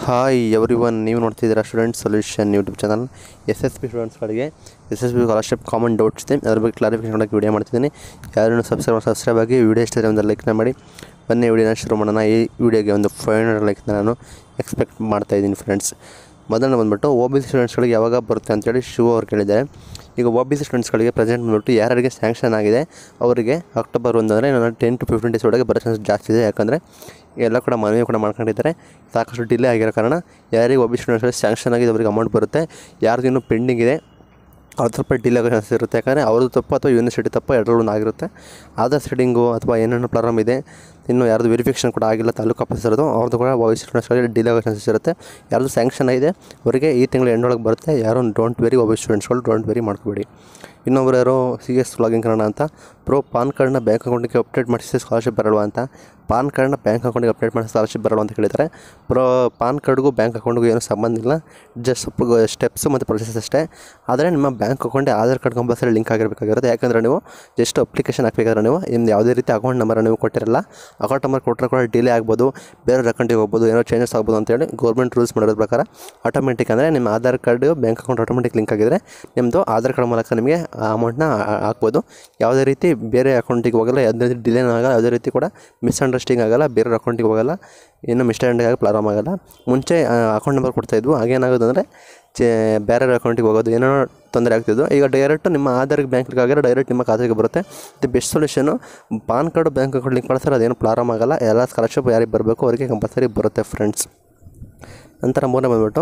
hi every everyone ನೀವು ನೋಡ್ತಿದ್ದೀರಾ student solution YouTube channel S S P ಸ್ಟೂಡೆಂಟ್ಸ್ಗಳಿಗೆ S S P scholarship common doubts ಇದೆ ಅದ್ರ ಬಗ್ಗೆ ಕ್ಲಾರಿಫಿಕೇಷನ್ ಕೊಡೋಕ್ಕೆ ವಿಡಿಯೋ ಮಾಡ್ತಿದ್ದೀನಿ ಯಾರು ಸಬ್ಸ್ಕ್ರೈಬ್ ಸಬ್ಸ್ಕ್ರೈಬ್ ಆಗಿ ವಿಡಿಯೋ ಇಷ್ಟ ಒಂದು ಲೈಕ್ನ ಮಾಡಿ ಬನ್ನಿ ವಿಡಿಯೋನ ಶುರು ಮಾಡೋಣ ಈ ವಿಡಿಯೋಗೆ ಒಂದು ಫೈವ್ ಹಂಡ್ರೆಡ್ ಲೈಕ್ನ ನಾನು ಎಕ್ಸ್ಪೆಕ್ಟ್ ಮಾಡ್ತಾ ಇದ್ದೀನಿ ಫ್ರೆಂಡ್ಸ್ ಮೊದಲನೇ ಬಂದ್ಬಿಟ್ಟು ಒ ಬಿ ಸಿ ಸ್ಟೂಡೆಂಟ್ಸ್ಗಳಿಗೆ ಯಾವಾಗ ಬರುತ್ತೆ ಅಂತೇಳಿ ಶಿವ ಅವ್ರು ಕೇಳಿದ್ದಾರೆ ಈಗ ಒ ಬಿ ಸಿ ಸ್ಟೂಡೆಂಟ್ಸ್ಗಳಿಗೆ ಪ್ರೆಸೆಂಟ್ ಬಂದ್ಬಿಟ್ಟು ಯಾರಿಗೆ ಸ್ಯಾಂಕ್ಷನ್ ಆಗಿದೆ ಅವರಿಗೆ ಅಕ್ಟೋಬರ್ ಒಂದು ಅಂದರೆ ನಾನು ಟೆನ್ ಟು ಫಿಫ್ಟೀನ್ ಡೇಸ್ ಒಳಗೆ ಬರೋ ಚಾನ್ಸ್ ಜಾಸ್ತಿ ಇದೆ ಯಾಕಂದರೆ ಎಲ್ಲ ಕೂಡ ಮನವಿ ಕೂಡ ಮಾಡ್ಕೊಂಡಿದ್ದಾರೆ ಸಾಕಷ್ಟು ಡಿಲೇ ಆಗಿರೋ ಕಾರಣ ಯಾರಿಗೆ ಒ ಬಿ ಸ್ಟೂಡೆಂಟ್ಸ್ಗಳಿಗೆ ಸ್ಯಾಂಕ್ಷನ್ ಆಗಿದೆ ಅವರಿಗೆ ಅಮೌಂಟ್ ಬರುತ್ತೆ ಯಾರ್ದು ಇನ್ನೂ ಪೆಂಡಿಂಗ್ ಇದೆ ಅವ್ರು ಸ್ವಲ್ಪ ಡಿಲೇ ಆಗೋ ಚಾನ್ಸಸ್ ಇರುತ್ತೆ ಯಾಕಂದರೆ ಅವ್ರದ್ದು ತಪ್ಪು ಅಥವಾ ಯೂನಿವರ್ಸಿಟಿ ತಪ್ಪು ಎರಡರಲ್ಲೂ ಒಂದು ಆಗಿರುತ್ತೆ ಆಧಾರ್ ಸೆಟ್ಟಿಂಗು ಅಥವಾ ಏನೇನು ಪ್ರಾಬ್ಲಮ್ ಇದೆ ಇನ್ನು ಯಾರ್ದು ವೆರಿಫಿಕೇಷನ್ ಕೂಡ ಆಗಿಲ್ಲ ತಾಲೂಕು ಆಫೀಸರ್ದು ಅವ್ರದ್ದು ಕೂಡ ವಾಯ್ಸ್ ಸ್ಟೂಡೆಂಟ್ಸ್ಗಳಿಗೆ ಡಿಲೇ ಆಗೋ ಚಾನ್ಸಸ್ ಇರುತ್ತೆ ಯಾರ್ದು ಸ್ಯಾಂಕ್ಷನ್ ಆಗಿದೆ ಅವರಿಗೆ ಈ ತಿಂಗಳ ಎಂಡೊಳಗೆ ಬರುತ್ತೆ ಯಾರು ಡೋಂಟ್ ವೆರಿ ಒಬ್ಬ ಸ್ಟೂಡೆಂಟ್ಸ್ಗಳು ಡೋಂಟ್ ವೆರಿ ಮಾಡ್ಕೋಬೇಡಿ ಇನ್ನೊಬ್ರು ಯಾರೋ ಸಿ ಎಸ್ ಲಾಗಿಂಗ್ ಕನ್ನಡ ಅಂತ ಪ್ರೋ ಪಾನ್ ಕಾರ್ಡ್ನ ಬ್ಯಾಂಕ್ ಅಕೌಂಟಿಗೆ ಅಪ್ಡೇಟ್ ಮಾಡಿಸಿ ಸ್ಕಾಲರ್ಶಿಪ್ ಬರಲ್ವಾ ಅಂತ ಪಾನ್ ಕಾರ್ಡ್ನ ಬ್ಯಾಂಕ್ ಅಕೌಂಟಿಗೆ ಅಪ್ಡೇಟ್ ಮಾಡಿ ಸ್ಕಾಲರ್ಶಿಪ್ ಬರಲ್ವಾ ಅಂತ ಕೇಳಿದ್ದಾರೆ ಪ್ರೋ ಪಾನ್ ಕಾರ್ಡ್ಗೂ ಬ್ಯಾಂಕ್ ಅಕೌಂಟ್ಗೂ ಏನೂ ಸಂಬಂಧ ಇಲ್ಲ ಜಸ್ಟ್ ಸ್ವಲ್ಪ ಸ್ಟೆಪ್ಸ್ ಮತ್ತು ಪ್ರೊಸೆಸ್ ಅಷ್ಟೇ ಆದರೆ ನಿಮ್ಮ ಬ್ಯಾಂಕ್ ಅಕೌಂಟೇ ಆಧಾರ್ ಕಾರ್ಡ್ ಕಂಪಲ್ಸರಿ ಲಿಂಕ್ ಆಗಿರಬೇಕಾಗಿರುತ್ತೆ ಯಾಕಂದರೆ ನೀವು ಜಸ್ಟ್ ಅಪ್ಲಿಕೇಶನ್ ಹಾಕಬೇಕಾದ್ರೆ ನೀವು ನಿಮ್ದು ಯಾವುದೇ ರೀತಿ ಅಕೌಂಟ್ ನಂಬರ್ ನೀವು ಕೊಟ್ಟಿರಲ್ಲ ಅಕೌಂಟ್ ನಂಬರ್ ಕೊಟ್ಟರೆ ಕೂಡ ಡಿಲೇ ಆಗ್ಬೋದು ಬೇರೆ ಅಕೌಂಟಿಗೆ ಹೋಗ್ಬೋದು ಏನೋ ಚೇಂಜಸ್ ಆಗ್ಬೋದು ಅಂತೇಳಿ ಗೌರ್ಮೆಂಟ್ ರೂಲ್ಸ್ ಮಾಡೋದ್ರ ಪ್ರಕಾರ ಆಟೋಮೆಟಿಕ್ ಅಂದರೆ ನಿಮ್ಮ Aadhaar card bank account automatic link ಆಗಿದ್ರೆ ನಿಮ್ಮದು ಆಧಾರ್ ಕಾರ್ಡ್ ಮೂಲಕ ನಿಮಗೆ ಆ ಅಮೌಂಟ್ನ ಹಾಕ್ಬೋದು ಯಾವುದೇ ರೀತಿ ಬೇರೆ ಅಕೌಂಟಿಗೆ ಹೋಗಲ್ಲ ಯಾವುದೇ ರೀತಿ ಡಿಲೇನೂ ಆಗಲ್ಲ ಯಾವುದೇ ರೀತಿ ಕೂಡ ಮಿಸ್ಅಂಡರ್ಸ್ಟ್ಯಾಂಡಿಂಗ್ ಆಗಲ್ಲ ಬೇರೆ ಅಕೌಂಟಿಗೆ ಹೋಗಲ್ಲ ಏನು ಮಿಸ್ಅಂಡರ್ಸ್ಟ್ಯಾಂಡಿಂಗ್ ಆಗಿ ಪ್ರಾಬ್ಲಮ್ ಆಗಲ್ಲ ಮುಂಚೆ ಅಕೌಂಟ್ ನಂಬರ್ ಕೊಡ್ತಾಯಿದ್ವು ಆಗೇನಾಗೋದು ಅಂದರೆ ಚೇ ಬೇರೆ ಅಕೌಂಟಿಗೆ ಹೋಗೋದು ಏನೋ ತೊಂದರೆ ಆಗ್ತಿದ್ದು ಈಗ ಡೈರೆಕ್ಟ್ ನಿಮ್ಮ ಆಧಾರ್ಗೆ ಬ್ಯಾಂಕ್ಗೆ ಆಗಿರೋ ಡೈರೆಕ್ಟ್ ನಿಮ್ಮ ಖಾತೆಗೆ ಬರುತ್ತೆ ಇದು best solution PAN card bank account link ಮಾಡ್ತಾರೆ ಅದೇನು ಪ್ರಾಬ್ಲಮ್ ಆಗಲ್ಲ ಎಲ್ಲ ಸ್ಕಾಲರ್ಶಿಪ್ ಯಾರಿಗೆ ಬರಬೇಕು ಅವರಿಗೆ ಕಂಪಲ್ಸರಿ ಬರುತ್ತೆ ಫ್ರೆಂಡ್ಸ್ ನಂತರ ಮೂರನೇ ಬಂದ್ಬಿಟ್ಟು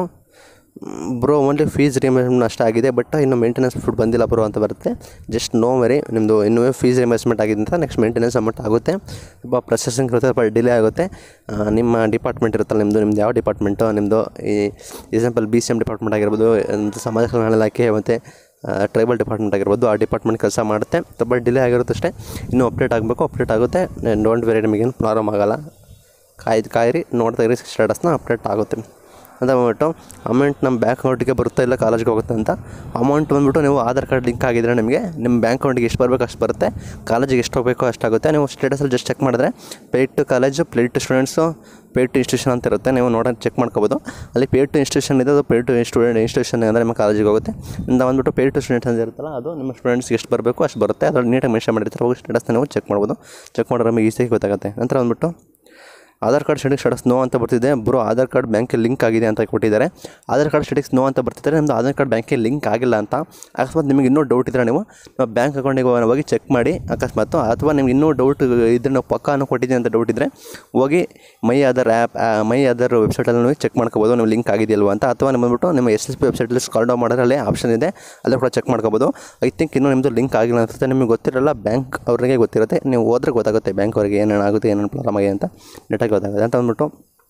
ಬ್ರೋ ಓನ್ಲಿ ಫೀಸ್ ರಿಮೇಸ್ಮೆಂಟ್ ಅಷ್ಟೇ ಆಗಿದೆ ಬಟ್ ಇನ್ನು ಮೇಂಟೆನೆನ್ಸ್ ಫುಡ್ ಬಂದಿಲ್ಲ ಬ್ರೋ ಅಂತ ಬರುತ್ತೆ ಜಸ್ಟ್ ನೋ ವೆರಿ ನಿಮ್ಮದು ಇನ್ನೂ ಫೀಸ್ ರಿಮೇಸ್ಮೆಂಟ್ ಆಗಿದೆ ಅಂತ ನೆಕ್ಸ್ಟ್ ಮೇಂಟೆನೆನ್ಸ್ ಅಮೌಂಟ್ ಆಗುತ್ತೆ ಸ್ವಲ್ಪ ಪ್ರೊಸೆಸಿಂಗ್ ಇರುತ್ತೆ ಸ್ವಲ್ಪ ಡಿಲೇ ಆಗುತ್ತೆ ಆ, ನಿಮ್ಮ ಡಿಪಾರ್ಟ್ಮೆಂಟ್ ಇರುತ್ತಲ್ಲ ನಿಮ್ಮದು ನಿಮ್ಮದು ಯಾವ ಡಿಪಾರ್ಟ್ಮೆಂಟು ನಿಮ್ಮದು ಈ example B C M department ಆಗಿರ್ಬೋದು ಒಂದು ಸಮಾಜ ಕಲ್ಯಾಣ ಇಲಾಖೆ ಮತ್ತು ಟ್ರೈಬಲ್ ಡಿಪಾರ್ಟ್ಮೆಂಟ್ ಆಗಿರ್ಬೋದು ಆ ಡಿಪಾರ್ಟ್ಮೆಂಟ್ ಕೆಲಸ ಮಾಡುತ್ತೆ ಸ್ವಲ್ಪ ಡಿಲೇ ಆಗಿರುತ್ತೆ ಅಷ್ಟೇ ಇನ್ನೂ ಅಪ್ಡೇಟ್ ಆಗಬೇಕು ಅಪ್ಡೇಟ್ ಆಗುತ್ತೆ ಡೋಂಟ್ ವೆರಿ ನಿಮಗೇನು ಪ್ರಾಬ್ಲಮ್ ಆಗಲ್ಲ ಕಾಯ್ದು ಕಾಯಿರಿ ನೋಡ್ತಾ ಇರಿ ಸ್ಟೇಟಸ್ನ ಅಪ್ಡೇಟ್ ಆಗುತ್ತೆ ಅಂತ ಬಂದ್ಬಿಟ್ಟು ಅಮೌಂಟ್ ನಮ್ಮ ಬ್ಯಾಂಕ್ ಅಕೌಂಟಿಗೆ ಬರುತ್ತಾ ಇಲ್ಲ ಕಾಲೇಜ್ಗೆ ಹೋಗುತ್ತೆ ಅಂತ ಅಮೌಂಟ್ ಬಂದ್ಬಿಟ್ಟು ನೀವು ಆಧಾರ್ ಕಾರ್ಡ್ ಲಿಂಕ್ ಆಗಿದ್ರೆ ನಿಮಗೆ ನಿಮ್ಮ ಬ್ಯಾಂಕ್ ಅಕೌಂಟಿಗೆ ಎಷ್ಟು ಬರಬೇಕು ಅಷ್ಟು ಬರುತ್ತೆ ಕಾಲೇಜಿಗೆ ಎಷ್ಟು ಹೋಗಬೇಕು ಅಷ್ಟಾಗುತ್ತೆ ನೀವು ಸ್ಟೇಟಸಲ್ಲಿ ಜಸ್ಟ್ ಚೆಕ್ ಮಾಡಿದ್ರೆ paid to college paid to students paid to institution ಅಂತ ಇರುತ್ತೆ ನೀವು ನೋಡೋಣ ಚೆಕ್ ಮಾಡ್ಕೋಬೋದು ಅಲ್ಲಿ ಪೇಡ್ ಟು ಇನ್ಸ್ಟಿಟ್ಯೂಷನ್ ಇದೆ ಅದು ಪೇಡ್ ಟು ಸ್ಟೂಡೆಂಟ್ ಇನ್ಸ್ಟಿಟ್ಯೂಷನ್ ಅಂದರೆ ನಿಮ್ಮ ಕಾಲೇಜಿಗೆ ಹೋಗುತ್ತೆ ಇಂದ ಬಂದ್ಬಿಟ್ಟು ಪೇಡ್ ಟು ಸ್ಟೂಡೆಂಟ್ಸ್ ಅಂತ ಇರುತ್ತಲ್ಲ ಅದು ನಿಮ್ಮ ಸ್ಟೂಡೆಂಟ್ಸ್ಗೆ ಎಷ್ಟು ಬರಬೇಕು ಅಷ್ಟು ಬರುತ್ತೆ ಅದ್ರಲ್ಲಿ ನೀಟಾಗಿ ಮೆನ್ಷನ್ ಮಾಡಿರ್ತಾರೆ ಹೋಗಿ ಸ್ಟೇಟಸ್ನ ನೀವು ಚೆಕ್ ಮಾಡ್ಬೋದು ಚೆಕ್ ಮಾಡಿದ್ರೆ ನಮಗೆ ಈಸಿಯಾಗಿ ಗೊತ್ತಾಗುತ್ತೆ ನಂತರ ಬಂದ್ಬಿಟ್ಟು Aadhaar card statics status no ಅಂತ ಬರ್ತಿದೆ ಬ್ರೋ ಆಧಾರ್ ಕಾರ್ಡ್ ಬ್ಯಾಂಕಿಗೆ ಲಿಂಕ್ ಆಗಿದೆ ಅಂತ ಕೊಟ್ಟಿದ್ದಾರೆ ಆಧಾರ್ ಕಾರ್ಡ್ ಸ್ಟೇಟಿಕ್ಸ್ ನೋ ಅಂತ ಬರ್ತಿದ್ದಾರೆ ನಮ್ಮದು ಆಧಾರ್ ಕಾರ್ಡ್ ಬ್ಯಾಂಕಿಗೆ ಲಿಂಕ್ ಆಗಿಲ್ಲ ಅಂತ ಅಕಸ್ಮಾತ್ ನಿಮಗೆ ಇನ್ನೂ ಡೌಟ್ ಇದ್ದರೆ ನೀವು ನಮ್ಮ ಬ್ಯಾಂಕ್ ಅಕೌಂಟಿಗೆ ಹೋಗಿ ಚೆಕ್ ಮಾಡಿ ಅಕಸ್ಮಾತ್ ಅಥವಾ ನಿಮ್ಗೆ ಇನ್ನೂ ಡೌಟ್ ಇದ್ರೆ ನಾವು ಪಕ್ಕ ಅನ್ನೋ ಕೊಟ್ಟಿದ್ದೀನಿ ಅಂತ ಡೌಟ್ ಇದ್ದರೆ ಹೋಗಿ my Aadhaar app my Aadhaar ವೆಬ್ಸೈಟಲ್ಲಿ ನೀವು ಚೆಕ್ ಮಾಡ್ಕೋಬೋದು ನೀವು ಲಿಂಕ್ ಆಗಿದೆಯಲ್ವ ಅಂತ ಅಥವಾ ನಿಮ್ಮ ಬಂದ್ಬಿಟ್ಟು ನಿಮ್ಮ ಎಸ್ ಎಸ್ ಪಿ ವೆಬ್ಸೈಟಲ್ಲಿ ಸ್ಕಾಲ್ ಡೌನ್ ಮಾಡಿದ್ರೆ ಅಲ್ಲಿ ಆಪ್ಷನ್ ಇದೆ ಅಲ್ಲಿ ಕೂಡ ಚೆಕ್ ಮಾಡ್ಕೋಬೋದು ಐ ಥಿಂಕ್ ಇನ್ನೂ ನಿಮ್ಮದು ಲಿಂಕ್ ಆಗಿಲ್ಲ ಅನ್ಸುತ್ತೆ ನಿಮಗೆ ಗೊತ್ತಿರಲ್ಲ ಬ್ಯಾಂಕ್ ಅವ್ರಿಗೆ ಗೊತ್ತಿರುತ್ತೆ ನೀವು ಹೋದ್ರೆ ಗೊತ್ತಾಗುತ್ತೆ ಬ್ಯಾಂಕ್ ಅವರಿಗೆ ಏನೇನು ಆಗುತ್ತೆ ಏನೇನು ಪ್ರಾಬ್ಲಮ್ ಆಗಿದೆ ಅಂತ ನೆಟ್ಟಾಗಿ ಗೊತ್ತಾಗುತ್ತೆ ಅಂತ ಅಂದ್ಬಿಟ್ಟು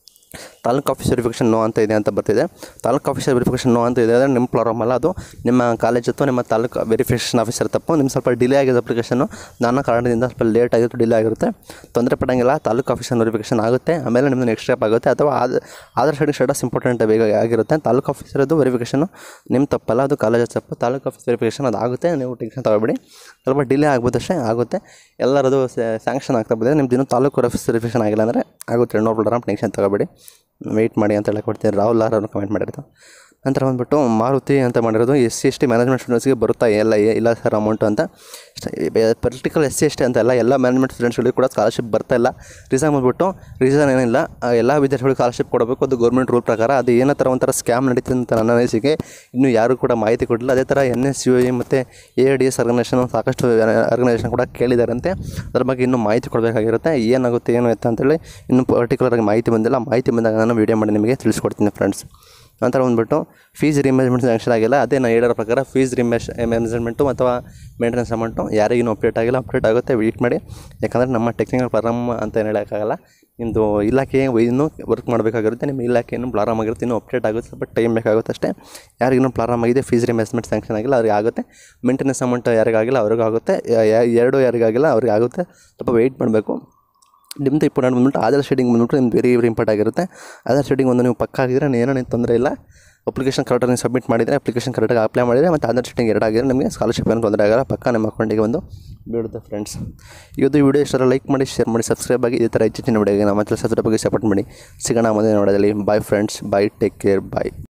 ತಾಲೂಕು ಆಫೀಸ್ ವೆರಿಫಿಕೇಷನ್ ನೋ ಅಂತ ಇದೆ ಅಂತ ಬರ್ತಿದೆ ತಾಲೂಕು ಆಫೀಸರ್ ವೆರಿಫಿಕೇಷನ್ ನೋ ಅಂತ ಇದೆ ಅಂದರೆ ನಿಮ್ಮ ಪ್ರಾಬ್ಲಮ್ ಅಲ್ಲ ಅದು ನಿಮ್ಮ ಕಾಲೇಜ್ ಅಥವಾ ನಿಮ್ಮ ತಾಲೂಕು ವೆರಿಫಿಕೇಷನ್ ಆಫೀಸರ್ ತಪ್ಪು ನಿಮ್ಮ ಸ್ವಲ್ಪ ಡಿಲೇ ಆಗಿದೆ ಅಪ್ಲಿಕೇಶನು ನಾನಾ ಕಾರಣದಿಂದ ಸ್ವಲ್ಪ ಲೇಟ್ ಆಗಿತ್ತು ಡಿಲೇ ಆಗಿರುತ್ತೆ ತೊಂದರೆ ಪಡೋಂಗಿಲ್ಲ ತಾಲೂಕು ಆಫೀಸರ್ ವೆರಿಫಿಕೇಷನ್ ಆಗುತ್ತೆ ಆಮೇಲೆ ನಿಮ್ಮದು ನೆಕ್ಸ್ಟ್ ಸ್ಟೆಪ್ ಆಗುತ್ತೆ ಅಥವಾ ಆದ ಆಧಾರ್ ಸೈಡ್ ಸ್ಟೇಟಸ್ ಇಂಪಾರ್ಟೆಂಟ್ ಬೇಗ ಆಗಿರುತ್ತೆ ತಾಲೂಕು ಆಫೀಸರದ್ದು ವೆರಿಫಿಕೇಷನು ನಿಮ್ಮ ತಪ್ಪಲ್ಲ ಅದು ಕಾಲೇಜ್ ತಪ್ಪು ತಾಲೂಕು ಆಫೀಸ್ ವೆರಿಫಿಕೇಷನ್ ಅದು ಆಗುತ್ತೆ ನೀವು ಟೆನ್ಷನ್ ತಗೋಬೇಡಿ ಸ್ವಲ್ಪ ಡಿಲೇ ಆಗ್ಬೋದು ಅಷ್ಟೇ ಆಗುತ್ತೆ ಎಲ್ಲರದು ಸ್ಯಾಂಕ್ಷನ್ ಆಗ್ತಾ ಬಂದರೆ ನಿಮ್ದು ಇನ್ನೂ ತಾಲೂಕು ಆಫೀಸ್ ವೆರಿಫಿಕೇಷನ್ ಆಗಿಲ್ಲ ಅಂದರೆ ಆಗುತ್ತೆ ನೋ ಪ್ರಾಬ್ಲಮ್ ಟೆನ್ಷನ್ ತಗೋಬೇಡಿ ವೆಯ್ಟ್ ಮಾಡಿ ಅಂತ ಹೇಳಕ್ಕೆ ಕೊಡ್ತೀನಿ ರಾಹುಲ್ ಆರ್ ಅವರು ಕಮೆಂಟ್ ಮಾಡಿರೋದು ನಂತರ ಬಂದ್ಬಿಟ್ಟು ಮಾರುತಿ ಅಂತ ಮಾಡಿರೋದು S C S T management ಸ್ಟೂಡೆಂಟ್ಸ್ಗೆ ಬರುತ್ತಾ ಎಲ್ಲ ಏ- ಇಲ್ಲ ಸರ್ ಅಮೌಂಟು ಅಂತ particular S C S T ಅಂತ ಎಲ್ಲ ಎಲ್ಲ ಮ್ಯಾನೇಜ್ಮೆಂಟ್ ಸ್ಟೂಡೆಂಟ್ಸ್ಗಳಿಗೆ ಕೂಡ ಸ್ಕಾಲರ್ಶಿಪ್ ಬರ್ತಾ ಇಲ್ಲ ರೀಸನ್ ಬಂದ್ಬಿಟ್ಟು ರೀಸನ್ ಏನಿಲ್ಲ ಆ ಎಲ್ಲ ವಿದ್ಯಾರ್ಥಿಗಳಿಗೆ ಸ್ಕಾಲರ್ಶಿಪ್ ಕೊಡಬೇಕು ಅದು ಗೌರ್ಮೆಂಟ್ ರೂಲ್ ಪ್ರಕಾರ ಅದು ಏನೋ ಥರ ಒಂಥರ ಸ್ಕ್ಯಾಮ್ ನಡೀತಿದೆ ಅಂತ ನನ್ನ ಅನಿಸಿಕೆ ಇನ್ನೂ ಯಾರು ಕೂಡ ಮಾಹಿತಿ ಕೊಟ್ಟಿಲ್ಲ ಅದೇ ಥರ ಎನ್ ಎಸ್ ಯು ಎ ಮತ್ತು ಎ ಡಿ ಎಸ್ ಆರ್ಗನೈಸೇಷನ್ ಸಾಕಷ್ಟು ಆರ್ಗನೈಸೇಷನ್ ಕೂಡ ಕೇಳಿದಾರಂತೆ ಅದ್ರ ಬಗ್ಗೆ ಇನ್ನೂ ಮಾಹಿತಿ ಕೊಡಬೇಕಾಗಿರುತ್ತೆ ಏನಾಗುತ್ತೆ ಏನು ಎತ್ತ ಅಂತೇಳಿ ಇನ್ನೂ ಪರ್ಟಿಕ್ಯುಲರಾಗಿ ಮಾಹಿತಿ ಬಂದಿಲ್ಲ ಮಾಹಿತಿ ಬಂದಾಗ ನಾನು ವೀಡಿಯೋ ಮಾಡಿ ನಿಮಗೆ ತಿಳಿಸ್ಕೊಡ್ತೀನಿ ಫ್ರೆಂಡ್ಸ್ ನಂತರ ಬಂದ್ಬಿಟ್ಟು ಫೀಸ್ ರಿಮೇಜ್ಮೆಂಟ್ ಸ್ಯಾಂಕ್ಷನ್ ಆಗಿಲ್ಲ ಅದೇ ನಾನು ಹೇಳಿರೋ ಪ್ರಕಾರ ಫೀಸ್ ರಿಮೇಶ್ ಮ್ಯಾನೇಜ್ಮೆಂಟು ಅಥವಾ ಮೇಂಟೆನೆನ್ಸ್ ಅಮೌಂಟು ಯಾರಿಗಿನ್ನೂ ಅಪ್ಡೇಟ್ ಆಗಿಲ್ಲ ಅಪ್ಡೇಟ್ ಆಗುತ್ತೆ ವೆಯ್ಟ್ ಮಾಡಿ ಯಾಕಂದರೆ ನಮ್ಮ ಟೆಕ್ನಿಕಲ್ ಪ್ರಾಬ್ಲಮ್ ಅಂತ ಏನು ಹೇಳೋಕ್ಕಾಗಲ್ಲ ನಿಮ್ಮದು ಇಲಾಖೆ ಇನ್ನೂ ವರ್ಕ್ ಮಾಡಬೇಕಾಗಿರುತ್ತೆ ನಿಮ್ಮ ಇಲಾಖೆ ಇನ್ನೂ ಪ್ರಾರಂಭ ಆಗಿರುತ್ತೆ ಇನ್ನೂ ಅಪ್ಡೇಟ್ ಆಗುತ್ತೆ ಸ್ವಲ್ಪ ಟೈಮ್ ಬೇಕಾಗುತ್ತೆ ಅಷ್ಟೇ ಯಾರಿಗಿನ್ನೂ ಪ್ರಾರಂಭ ಆಗಿದೆ ಫೀಸ್ ರಿಮೇಸ್ಮೆಂಟ್ ಸ್ಯಾಂಕ್ಷನ್ ಆಗಿಲ್ಲ ಅವ್ರಿಗೆ ಆಗುತ್ತೆ ಮೇಂಟೆನೆನ್ಸ್ ಅಮೌಂಟ್ ಯಾರಿಗಾಗಿಲ್ಲ ಅವ್ರಿಗೂ ಆಗುತ್ತೆ ಯ- ಯ- ಎರಡು ಯಾರಿಗಾಗಿಲ್ಲ ಅವ್ರಿಗೆ ಆಗುತ್ತೆ ಸ್ವಲ್ಪ ವೆಯ್ಟ್ ಮಾಡಬೇಕು ನಿಮ್ಮದು ಇಂಪಾರ್ಟೆಂಟ್ ಬಂದ್ಬಿಟ್ಟು ಆಧಾರ್ ಶೇಡಿಂಗ್ ಬಂದ್ಬಿಟ್ಟು ನಿಮ್ದು ವೆರಿ ವೆರಿ ಇಂಪಾರ್ಟ್ ಆಗಿರುತ್ತೆ ಆಧಾರ್ ಶೇಡಿಂಗ್ ಒಂದು ನೀವು ಪಕ್ಕ ಆಗಿದ್ರೆ ಏನೋ ತೊಂದರೆ ಇಲ್ಲ ಅಪ್ಲಿಕೇಶನ್ ಕರೆಕ್ಟಾಗಿ ನೀವು ಸಬ್ಮಿಟ್ ಮಾಡಿದರೆ ಅಪ್ಲಿಕೇಶನ್ ಕರೆಕ್ಟಾಗಿ ಅಪ್ಲೈ ಮಾಡಿದರೆ ಮತ್ತು ಆಧಾರ್ ಶೀಟಿಂಗ್ ಎರಡು ಆಗಿದ್ರೆ ನಿಮಗೆ ಸ್ಕಾಲರ್ಶಿಪ್ ಏನು ತೊಂದರೆ ಆಗಲ್ಲ ಪಕ್ಕ ನಿಮ್ಮ ಅಕೌಂಟಿಗೆ ಒಂದು ಬೀಳುತ್ತೆ ಫ್ರೆಂಡ್ಸ್ ಇವತ್ತು ವಿಡಿಯೋ ಇಷ್ಟರ ಲೈಕ್ ಮಾಡಿ ಶೇರ್ ಮಾಡಿ ಸಬ್ಸ್ಕ್ರೈಬ್ ಆಗಿ ಇದೇ ಥರ ಹೆಚ್ಚಿನ ವಿಡಿಯೋಗೆ ನಮ್ಮ ಚಾನಲ್ ಬಗ್ಗೆ ಸಪೋರ್ಟ್ ಮಾಡಿ ಸಿಗೋಣ ಮುಂದೆ ನೋಡೋದಲ್ಲಿ bye friends bye take care ಬಾಯ್